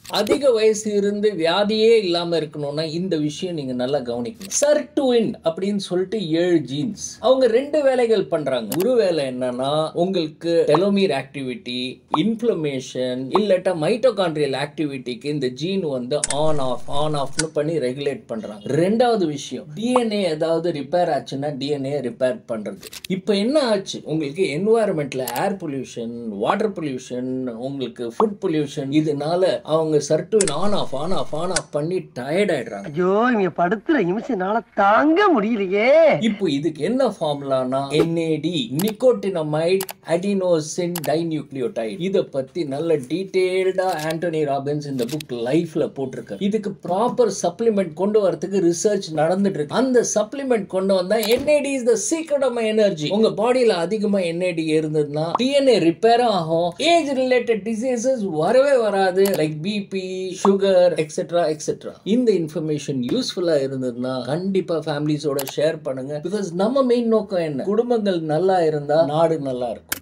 அதிக வயசு இருந்து வியாதியே இல்லாம இருக்கணும்னா இந்த விஷயம் நீங்க நல்லா கவனிக்கணும் சர்டுவின் அப்படின்னு சொல்லிட்டு ஏழு ஜீன்ஸ் அவங்க ரெண்டு வேலைகள் பண்றாங்க ஒரு வேலை என்னன்னா உங்களுக்கு டெலோமீர் ஆக்டிவிட்டி இன்ஃப்ளமேஷன் இல்லட்டா மைட்டோகாண்ட்ரியல் ஆக்டிவிட்டிக்கு இந்த ஜீன் வந்து ஆன் ஆஃப் ஆன் ஆஃப்னு பண்ணி ரெகுலேட் பண்றாங்க ரெண்டாவது விஷயம் டிஎன்ஏ ஏதாவது ரிப்பேர் ஆச்சுன்னா டிஎன்ஏ ரிப்பேர் பண்றது இப்போ என்ன ஆச்சு உங்களுக்கு என்வாயர்மெண்ட்ல ஏர் பொல்யூஷன் வாட்டர் பொல்யூஷன் உங்களுக்கு ஃபுட் பொல்யூஷன் இதனால அவங்க sirtuin on off on off on off பண்ணி டயர்ட் ஆயிடுறாங்க ஐயோ இங்க படுத்துற நிமிஷம்னால தாங்க முடியலையே இப்போ இதுக்கு என்ன ஃபார்முலானா NAD நிக்கோட்டினமைட் அடினோசின் டைநியூக்ளியோடைட் இத பத்தி நல்ல டீடைல்டா ஆண்டோனி ராபின்ஸ் இந்த புக் லைஃப்ல போட்டிருக்காரு இதுக்கு ப்ராப்பர் சப்ளிமெண்ட் கொண்டு வரதுக்கு ரிசர்ச் நடந்துட்டு இருக்கு அந்த சப்ளிமெண்ட் கொண்டு வந்தா NAD is the secret of my energy உங்க பாடியில அதிகமா NAD இருந்ததுன்னா டிஎன்ஏ ரிப்பேர் ஆகும் ஏஜ் ரிலேட்டட் டிசீசஸ் வரவே வராது like BP sugar etcetera etcetera இந்த இன்ஃபர்மேஷன் யூஸ்ஃபுல்லா இருந்ததுன்னா கண்டிப்பா ஃபேமிலிஸோட ஷேர் பண்ணுங்க பிகாஸ் நம்ம மெயின் நோக்கம் என்ன குடும்பங்கள் நல்லா இருந்தா நாடு நல்லா இருக்கும்